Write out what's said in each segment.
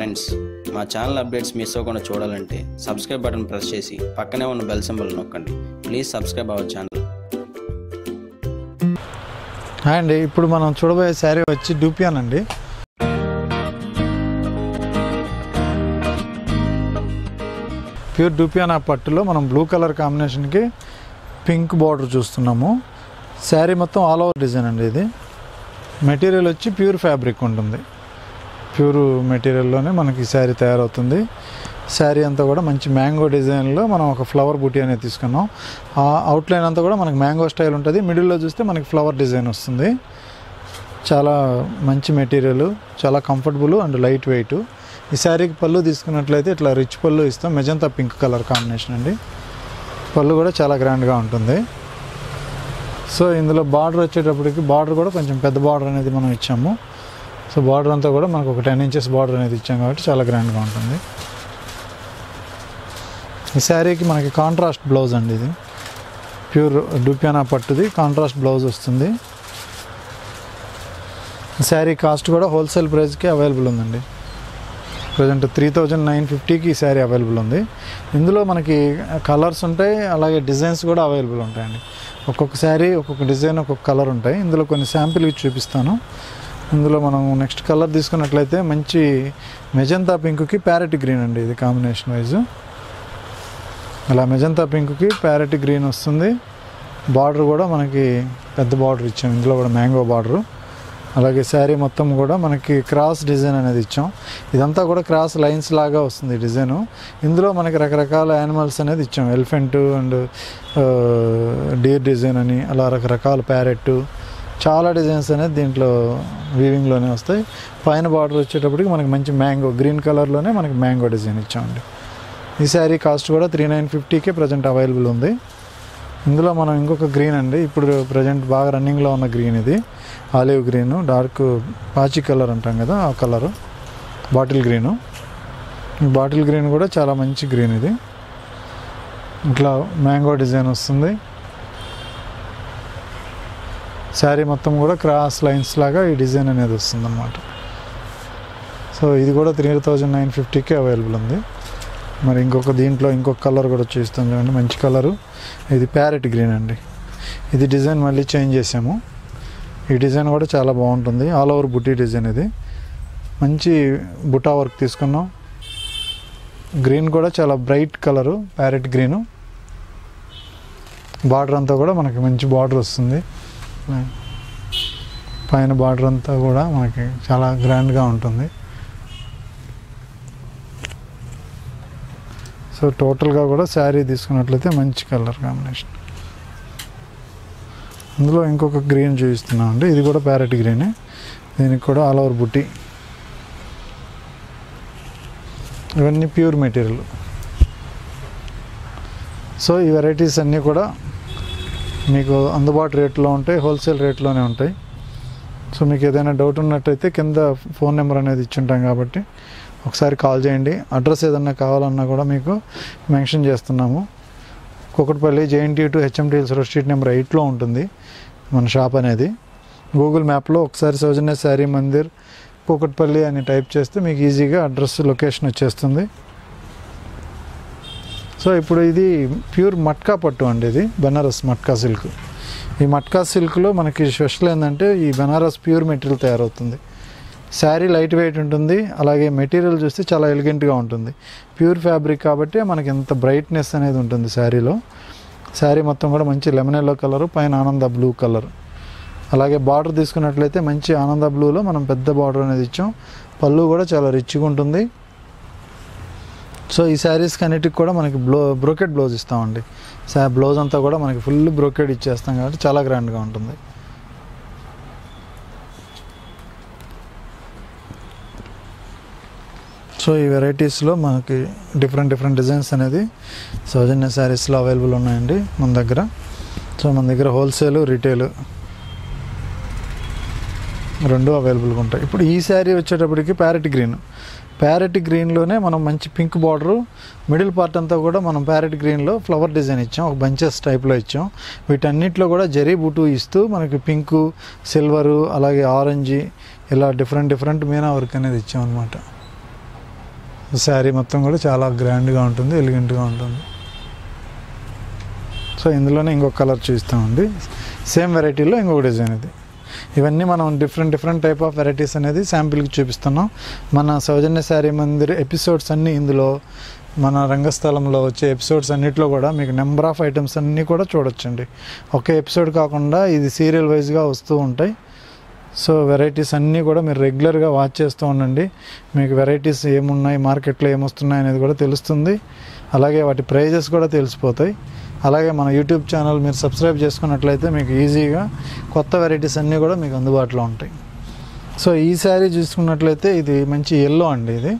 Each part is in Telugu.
ఫ్రెండ్స్ మా ఛానల్ అప్డేట్స్ మిస్ అవ్వకుండా చూడాలంటే సబ్స్క్రైబ్ బటన్ ప్రెస్ చేసి పక్కనే ఉన్న బెల్ సింబల్ నొక్కండి please subscribe our channel hi అండి ఇప్పుడు మనం చూడబోయే శారీ వచ్చి డూపియాన్ అండి ప్యూర్ డూపియాన్ ఆ పట్టులో మనం బ్లూ కలర్ కాంబినేషన్కి పింక్ బార్డర్ చూస్తున్నాము శారీ మొత్తం ఆల్ ఓవర్ డిజైన్ అండి ఇది మెటీరియల్ వచ్చి ప్యూర్ ఫ్యాబ్రిక్ ఉంటుంది ప్యూర్ మెటీరియల్లోనే మనకి శారీ తయారవుతుంది శారీ అంతా కూడా మంచి మ్యాంగో డిజైన్లో మనం ఒక ఫ్లవర్ బుటీ అనేది తీసుకున్నాం ఆ అవుట్లైన్ అంతా కూడా మనకి మ్యాంగో స్టైల్ ఉంటుంది మిడిల్లో చూస్తే మనకి ఫ్లవర్ డిజైన్ వస్తుంది చాలా మంచి మెటీరియల్ చాలా కంఫర్టబుల్ అండ్ లైట్ వెయిట్ ఈ శారీకి పళ్ళు తీసుకున్నట్లయితే ఇట్లా రిచ్ పళ్ళు ఇస్తాం మెజంతా పింక్ కలర్ కాంబినేషన్ అండి పళ్ళు కూడా చాలా గ్రాండ్గా ఉంటుంది సో ఇందులో బార్డర్ వచ్చేటప్పటికి బార్డర్ కూడా కొంచెం పెద్ద బార్డర్ అనేది మనం ఇచ్చాము సో బార్డర్ అంతా కూడా మనకు ఒక టెన్ ఇంచెస్ బార్డర్ అనేది ఇచ్చాం కాబట్టి చాలా గ్రాండ్గా ఉంటుంది ఈ శారీకి మనకి కాంట్రాస్ట్ బ్లౌజ్ అండి ఇది ప్యూర్ డూపియానా పట్టుది కాంట్రాస్ట్ బ్లౌజ్ వస్తుంది ఈ శారీ కాస్ట్ కూడా హోల్సేల్ ప్రైస్కి అవైలబుల్ ఉందండి ప్రజెంట్ త్రీ థౌజండ్ నైన్ ఫిఫ్టీకి ఈ శారీ అవైలబుల్ ఉంది ఇందులో మనకి కలర్స్ ఉంటాయి అలాగే డిజైన్స్ కూడా అవైలబుల్ ఉంటాయండి ఒక్కొక్క శారీ ఒక్కొక్క డిజైన్ ఒక్కొక్క కలర్ ఉంటాయి ఇందులో కొన్ని శాంపిల్ ఇచ్చి చూపిస్తాను ఇందులో మనం నెక్స్ట్ కలర్ తీసుకున్నట్లయితే మంచి మెజంతా పింక్కి ప్యారెట్ గ్రీన్ అండి ఇది కాంబినేషన్ వైజ్ అలా మెజంతా పింక్కి ప్యారెట్ గ్రీన్ వస్తుంది బార్డర్ కూడా మనకి పెద్ద బార్డర్ ఇచ్చాం ఇందులో కూడా మ్యాంగో బార్డరు అలాగే శారీ మొత్తం కూడా మనకి క్రాస్ డిజైన్ అనేది ఇచ్చాం ఇదంతా కూడా క్రాస్ లైన్స్ లాగా వస్తుంది డిజైన్ ఇందులో మనకి రకరకాల యానిమల్స్ అనేది ఇచ్చాం ఎలిఫెంట్ అండ్ డీర్ డిజైన్ అని అలా రకరకాల ప్యారెట్ చాలా డిజైన్స్ అనేది దీంట్లో వీవింగ్లోనే వస్తాయి పైన బార్డర్ వచ్చేటప్పటికి మనకి మంచి మ్యాంగో గ్రీన్ కలర్లోనే మనకి మ్యాంగో డిజైన్ ఇచ్చామండి ఈ శారీ కాస్ట్ కూడా త్రీ నైన్ ఫిఫ్టీకే ప్రజెంట్ అవైలబుల్ ఉంది ఇందులో మనం ఇంకొక గ్రీన్ అండి ఇప్పుడు ప్రజెంట్ బాగా రన్నింగ్లో ఉన్న గ్రీన్ ఇది ఆలివ్ గ్రీన్ డార్క్ పాచి కలర్ అంటాం కదా ఆ కలరు బాటిల్ గ్రీను ఈ బాటిల్ గ్రీన్ కూడా చాలా మంచి గ్రీన్ ఇది ఇట్లా మ్యాంగో డిజైన్ వస్తుంది శారీ మొత్తం కూడా క్రాస్ లైన్స్ లాగా ఈ డిజైన్ అనేది వస్తుంది అన్నమాట సో ఇది కూడా త్రీ థౌజండ్ నైన్ ఫిఫ్టీకి అవైలబుల్ ఉంది మరి ఇంకొక దీంట్లో ఇంకొక కలర్ కూడా చూస్తాం చూడండి మంచి కలరు ఇది ప్యారెట్ గ్రీన్ అండి ఇది డిజైన్ మళ్ళీ చేంజ్ చేసాము ఈ డిజైన్ కూడా చాలా బాగుంటుంది ఆల్ ఓవర్ బుటీ డిజైన్ ఇది మంచి బుటా వర్క్ తీసుకున్నాం గ్రీన్ కూడా చాలా bright colour parrot green border అంతా కూడా మనకి మంచి బార్డర్ వస్తుంది పైన బార్డర్ అంతా కూడా మనకి చాలా గ్రాండ్గా ఉంటుంది సో టోటల్గా కూడా శారీ తీసుకున్నట్లయితే మంచి కలర్ కాంబినేషన్ అందులో ఇంకొక గ్రీన్ చూపిస్తున్నాం అండి ఇది కూడా ప్యారెట్ గ్రీనే దీనికి కూడా ఆల్ ఓవర్ బుట్టి ఇవన్నీ ప్యూర్ మెటీరియల్ సో ఈ వెరైటీస్ అన్నీ కూడా మీకు అందుబాటు రేట్లో ఉంటాయి హోల్సేల్ రేట్లోనే ఉంటాయి సో మీకు ఏదైనా డౌట్ ఉన్నట్టయితే కింద ఫోన్ నెంబర్ అనేది ఇచ్చుంటాం కాబట్టి ఒకసారి కాల్ చేయండి అడ్రస్ ఏదన్నా కావాలన్నా కూడా మీకు మెన్షన్ చేస్తున్నాము Kukatpally JNT to HMT Hills road street number ఎయిట్లో ఉంటుంది మన షాప్ అనేది గూగుల్ మ్యాప్లో ఒకసారి సౌజన్య శారీ మందిర్ కూకట్పల్లి అని టైప్ చేస్తే మీకు ఈజీగా అడ్రస్ లొకేషన్ వచ్చేస్తుంది సో ఇప్పుడు ఇది ప్యూర్ మట్కా పట్టు అండి ఇది బనారస్ మట్కా సిల్క్ ఈ మట్కా సిల్క్లో మనకి స్పెషల్ ఏంటంటే ఈ బనారస్ ప్యూర్ మెటీరియల్ తయారవుతుంది శారీ లైట్ వెయిట్ ఉంటుంది అలాగే మెటీరియల్ చూస్తే చాలా ఎలిగెంట్గా ఉంటుంది ప్యూర్ ఫ్యాబ్రిక్ కాబట్టి మనకి ఎంత బ్రైట్నెస్ అనేది ఉంటుంది శారీలో శారీ మొత్తం కూడా మంచి లెమన్ ఎల్లో కలరు పైన ఆనంద బ్లూ కలర్ అలాగే బార్డర్ తీసుకున్నట్లయితే మంచి ఆనంద బ్లూలో మనం పెద్ద బార్డర్ అనేది ఇచ్చాం పళ్ళు కూడా చాలా రిచ్గా ఉంటుంది సో ఈ శారీస్ అన్నిటికి కూడా మనకి బ్లో బ్రోకెట్ బ్లౌజ్ ఇస్తామండి సా బ్లౌజ్ అంతా కూడా మనకి ఫుల్ బ్రోకెట్ ఇచ్చేస్తాం కాబట్టి చాలా గ్రాండ్గా ఉంటుంది సో ఈ వెరైటీస్లో మనకి డిఫరెంట్ డిఫరెంట్ డిజైన్స్ అనేది సౌజన్య శారీస్లో అవైలబుల్ ఉన్నాయండి మన దగ్గర సో మన దగ్గర హోల్సేల్ రీటైల్ రెండు అవైలబుల్గా ఉంటాయి ఇప్పుడు ఈ శారీ వచ్చేటప్పటికి ప్యారెట్ గ్రీన్ ప్యారెట్ గ్రీన్లోనే మనం మంచి పింక్ బార్డరు మిడిల్ పార్ట్ అంతా కూడా మనం ప్యారెట్ గ్రీన్లో ఫ్లవర్ డిజైన్ ఇచ్చాం ఒక బంచెస్ టైప్లో ఇచ్చాం వీటన్నిటిలో కూడా జరీ బుటు ఇస్తూ మనకి పింకు సిల్వరు అలాగే ఆరెంజ్ ఇలా డిఫరెంట్ డిఫరెంట్ మీనా వర్క్ అనేది ఇచ్చాం అనమాట శారీ మొత్తం కూడా చాలా గ్రాండ్గా ఉంటుంది ఎలిగెంట్గా ఉంటుంది సో ఇందులోనే ఇంకొక కలర్ చూస్తామండి సేమ్ వెరైటీలో ఇంకొక డిజైన్ ఇది ఇవన్నీ మనం different different type of varieties అనేది శాంపిల్కి చూపిస్తున్నాం మన సౌజన్య శారీ మందిర్ ఎపిసోడ్స్ అన్నీ ఇందులో మన రంగస్థలంలో వచ్చే ఎపిసోడ్స్ అన్నిట్లో కూడా మీకు నెంబర్ ఆఫ్ ఐటమ్స్ అన్నీ కూడా చూడొచ్చండి ఒకే ఎపిసోడ్ కాకుండా ఇది సీరియల్ వైజ్గా వస్తూ ఉంటాయి సో వెరైటీస్ అన్నీ కూడా మీరు రెగ్యులర్గా వాచ్ చేస్తూ ఉండండి మీకు వెరైటీస్ ఏమున్నాయి మార్కెట్లో ఏమొస్తున్నాయి అనేది కూడా తెలుస్తుంది అలాగే వాటి ప్రైజెస్ కూడా తెలిసిపోతాయి అలాగే మన యూట్యూబ్ ఛానల్ మీరు సబ్స్క్రైబ్ చేసుకున్నట్లయితే మీకు ఈజీగా కొత్త వెరైటీస్ అన్నీ కూడా మీకు అందుబాటులో ఉంటాయి సో ఈ శారీ చూసుకున్నట్లయితే ఇది మంచి ఎల్లో అండి ఇది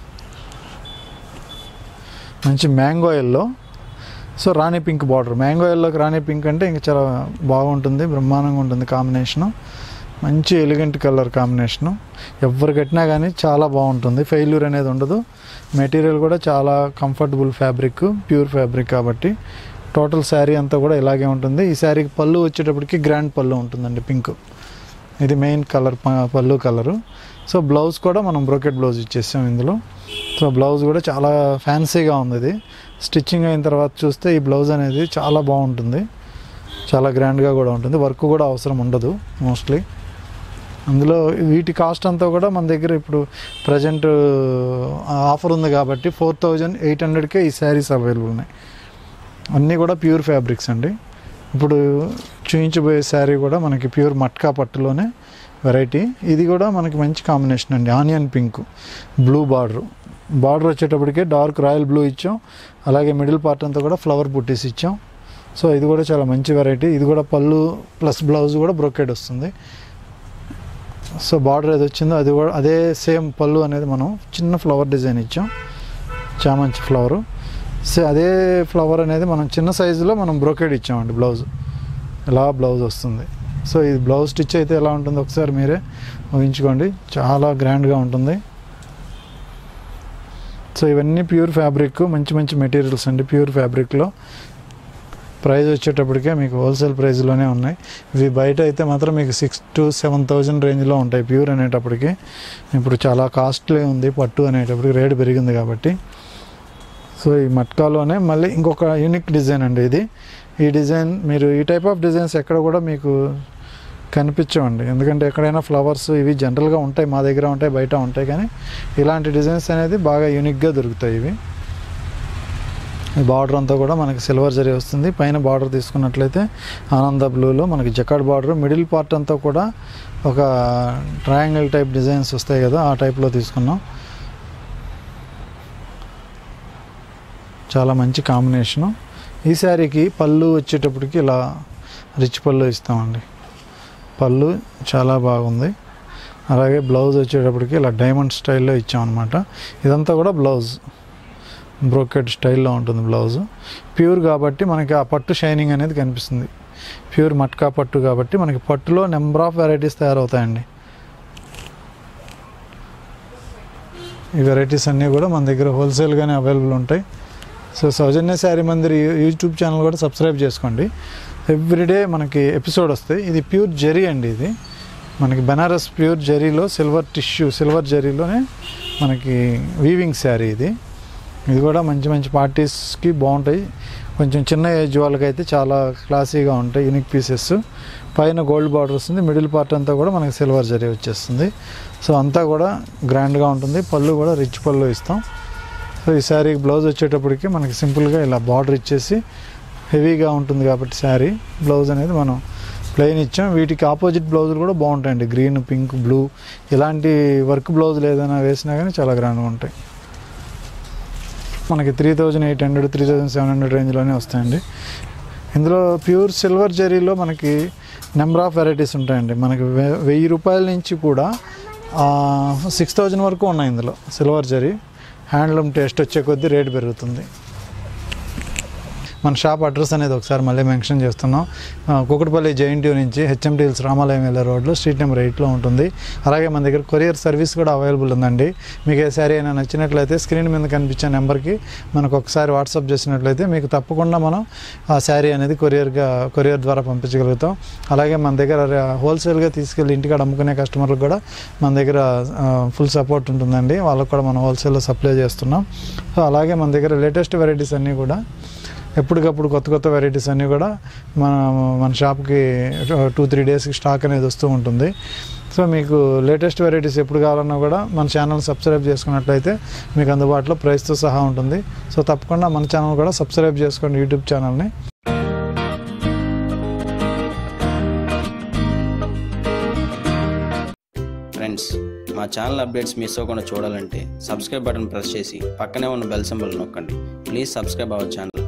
మంచి mango yellow so rani pink border mango ఎల్లోకి రాణి పింక్ అంటే ఇంకా చాలా బాగుంటుంది బ్రహ్మాండంగా ఉంటుంది కాంబినేషను మంచి ఎలిగెంట్ కలర్ కాంబినేషను ఎవరు కట్టినా కానీ చాలా బాగుంటుంది ఫెయిల్యూర్ అనేది ఉండదు మెటీరియల్ కూడా చాలా కంఫర్టబుల్ ఫ్యాబ్రిక్ ప్యూర్ ఫ్యాబ్రిక్ కాబట్టి టోటల్ శారీ అంతా కూడా ఇలాగే ఉంటుంది ఈ శారీకి పళ్ళు వచ్చేటప్పటికి గ్రాండ్ పళ్ళు ఉంటుందండి పింక్ ఇది మెయిన్ కలర్ ప- పళ్ళు కలరు సో బ్లౌజ్ కూడా మనం బ్రోకెట్ బ్లౌజ్ ఇచ్చేసాం ఇందులో సో బ్లౌజ్ కూడా చాలా ఫ్యాన్సీగా ఉంది ఇది స్టిచ్చింగ్ అయిన తర్వాత చూస్తే ఈ బ్లౌజ్ అనేది చాలా బాగుంటుంది చాలా గ్రాండ్గా కూడా ఉంటుంది వర్క్ కూడా అవసరం ఉండదు మోస్ట్లీ అందులో వీటి కాస్ట్ అంతా కూడా మన దగ్గర ఇప్పుడు ప్రజెంట్ ఆఫర్ ఉంది కాబట్టి ఫోర్ థౌజండ్ ఎయిట్ హండ్రెడ్కే ఈ శారీస్ అవైలబుల్ ఉన్నాయి అన్నీ కూడా ప్యూర్ ఫ్యాబ్రిక్స్ అండి ఇప్పుడు చూయించబోయే శారీ కూడా మనకి ప్యూర్ మట్కా పట్టులోనే వెరైటీ ఇది కూడా మనకి మంచి కాంబినేషన్ అండి onion pink blue border border వచ్చేటప్పటికే డార్క్ రాయల్ బ్లూ ఇచ్చాం అలాగే మిడిల్ పార్ట్ అంతా కూడా ఫ్లవర్ బుట్టీస్ ఇచ్చాం సో ఇది కూడా చాలా మంచి వెరైటీ ఇది కూడా పళ్ళు ప్లస్ బ్లౌజ్ కూడా బ్రొకెడ్ వస్తుంది సో బార్డర్ ఏది వచ్చిందో అది కూడా అదే సేమ్ పళ్ళు అనేది మనం చిన్న ఫ్లవర్ డిజైన్ ఇచ్చాం చామంచి ఫ్లవరు సో అదే ఫ్లవర్ అనేది మనం చిన్న సైజులో మనం బ్రోకెడ్ ఇచ్చామండి బ్లౌజ్ ఇలా బ్లౌజ్ వస్తుంది సో ఇది బ్లౌజ్ స్టిచ్ అయితే ఎలా ఉంటుందో ఒకసారి మీరే ఊహించుకోండి చాలా గ్రాండ్గా ఉంటుంది సో ఇవన్నీ ప్యూర్ ఫ్యాబ్రిక్ మంచి మంచి మెటీరియల్స్ అండి ప్యూర్ ఫ్యాబ్రిక్లో ప్రైస్ వచ్చేటప్పటికే మీకు హోల్సేల్ ప్రైస్లోనే ఉన్నాయి ఇవి బయట అయితే మాత్రం మీకు సిక్స్ టు సెవెన్ థౌజండ్ రేంజ్లో ఉంటాయి ప్యూర్ అనేటప్పటికి ఇప్పుడు చాలా కాస్ట్లీ ఉంది పట్టు అనేటప్పటికి రేటు పెరిగింది కాబట్టి సో ఈ మట్కాలోనే మళ్ళీ ఇంకొక యూనిక్ డిజైన్ అండి ఇది ఈ డిజైన్ మీరు ఈ టైప్ ఆఫ్ డిజైన్స్ ఎక్కడ కూడా మీకు కనిపించవండి ఎందుకంటే ఎక్కడైనా ఫ్లవర్స్ ఇవి జనరల్గా ఉంటాయి మా దగ్గర ఉంటాయి బయట ఉంటాయి కానీ ఇలాంటి డిజైన్స్ అనేది బాగా యూనిక్గా దొరుకుతాయి ఇవి ఈ బార్డర్ అంతా కూడా మనకి సిల్వర్ జరీ వస్తుంది పైన బార్డర్ తీసుకున్నట్లయితే ఆనంద బ్లూలో మనకి జకాడ్ బార్డర్ మిడిల్ పార్ట్ అంతా కూడా ఒక ట్రయాంగిల్ టైప్ డిజైన్స్ వస్తాయి కదా ఆ టైప్లో తీసుకున్నాం చాలా మంచి కాంబినేషను ఈ శారీకి పళ్ళు వచ్చేటప్పటికి ఇలా రిచ్ పళ్ళు ఇస్తామండి పళ్ళు చాలా బాగుంది అలాగే బ్లౌజ్ వచ్చేటప్పటికి ఇలా డైమండ్ స్టైల్లో ఇచ్చామన్నమాట ఇదంతా కూడా బ్లౌజ్ బ్రోకెడ్ స్టైల్లో ఉంటుంది బ్లౌజ్ ప్యూర్ కాబట్టి మనకి ఆ పట్టు షైనింగ్ అనేది కనిపిస్తుంది ప్యూర్ మట్కా పట్టు కాబట్టి మనకి పట్టులో నెంబర్ ఆఫ్ వెరైటీస్ తయారవుతాయండి ఈ వెరైటీస్ అన్నీ కూడా మన దగ్గర హోల్సేల్గానే అవైలబుల్ ఉంటాయి so Soujanya sari Mandir you- YouTube channel కూడా సబ్స్క్రైబ్ చేసుకోండి ఎవ్రీడే మనకి ఎపిసోడ్ వస్తాయి ఇది ప్యూర్ జరీ అండి ఇది మనకి బెనారస్ ప్యూర్ జరీలో సిల్వర్ టిష్యూ సిల్వర్ జరీలోనే మనకి వీవింగ్ శారీ ఇది ఇది కూడా మంచి మంచి పార్టీస్కి బాగుంటాయి కొంచెం చిన్న ఏజ్ వాళ్ళకైతే చాలా క్లాసీగా ఉంటాయి యూనిక్ పీసెస్ పైన గోల్డ్ బార్డర్ వస్తుంది మిడిల్ పార్ట్ అంతా కూడా మనకి సిల్వర్ జరీ వచ్చేస్తుంది సో అంతా కూడా గ్రాండ్గా ఉంటుంది పళ్ళు కూడా రిచ్ పళ్ళు ఇస్తాం సో ఈ శారీ బ్లౌజ్ వచ్చేటప్పటికి మనకి సింపుల్గా ఇలా బార్డర్ ఇచ్చేసి హెవీగా ఉంటుంది కాబట్టి శారీ బ్లౌజ్ అనేది మనం ప్లెయిన్ ఇచ్చాం వీటికి ఆపోజిట్ బ్లౌజులు కూడా బాగుంటాయండి గ్రీన్ పింక్ బ్లూ ఇలాంటి వర్క్ బ్లౌజులు ఏదైనా వేసినా కానీ చాలా గ్రాండ్గా ఉంటాయి మనకి three thousand eight hundred three thousand seven hundred రేంజ్లోనే వస్తాయండి ఇందులో ప్యూర్ సిల్వర్ జరీలో మనకి నెంబర్ ఆఫ్ వెరైటీస్ ఉంటాయండి మనకి వె- వెయ్యి రూపాయల నుంచి కూడా సిక్స్ థౌజండ్ వరకు ఉన్నాయి ఇందులో సిల్వర్ జరీ హ్యాండ్లూమ్ టేస్ట్ వచ్చే కొద్దీ రేట్ పెరుగుతుంది మన షాప్ అడ్రస్ అనేది ఒకసారి మళ్ళీ మెన్షన్ చేస్తున్నాం ఆ, కుకట్పల్లి జేఎన్టీ నుంచి హెచ్ఎంటీ హిల్స్ రామాలయం వెళ్ళే రోడ్లో స్ట్రీట్ నెంబర్ ఎయిట్లో ఉంటుంది అలాగే మన దగ్గర కొరియర్ సర్వీస్ కూడా అవైలబుల్ ఉందండి మీకు ఏ శారీ అయినా నచ్చినట్లయితే స్క్రీన్ మీద కనిపించే నెంబర్కి మనకు ఒకసారి వాట్సాప్ చేసినట్లయితే మీకు తప్పకుండా మనం ఆ శారీ అనేది కొరియర్గా కొరియర్ ద్వారా పంపించగలుగుతాం అలాగే మన దగ్గర హోల్సేల్గా తీసుకెళ్ళి ఇంటికాడ అమ్ముకునే కస్టమర్లకు కూడా మన దగ్గర ఫుల్ సపోర్ట్ ఉంటుందండి వాళ్ళకు కూడా మనం హోల్సేల్లో సప్లై చేస్తున్నాం సో అలాగే మన దగ్గర లేటెస్ట్ వెరైటీస్ అన్నీ కూడా ఎప్పటికప్పుడు కొత్త కొత్త వెరైటీస్ అన్నీ కూడా మన మన షాప్కి టూ త్రీ డేస్కి స్టాక్ అనేది వస్తూ ఉంటుంది సో మీకు లేటెస్ట్ వెరైటీస్ ఎప్పుడు కావాలన్నా కూడా మన ఛానల్ సబ్స్క్రైబ్ చేసుకున్నట్లయితే మీకు అందుబాటులో ప్రైస్తో సహా ఉంటుంది సో తప్పకుండా మన ఛానల్ కూడా సబ్స్క్రైబ్ చేసుకోండి యూట్యూబ్ ఛానల్ని ఫ్రెండ్స్ మా ఛానల్ అప్డేట్స్ మిస్ అవ్వకుండా చూడాలంటే సబ్స్క్రైబ్ బటన్ ప్రెస్ చేసి పక్కనే ఉన్న బెల్ సింబల్ నొక్కండి ప్లీజ్ సబ్స్క్రైబ్ అవర్ ఛానల్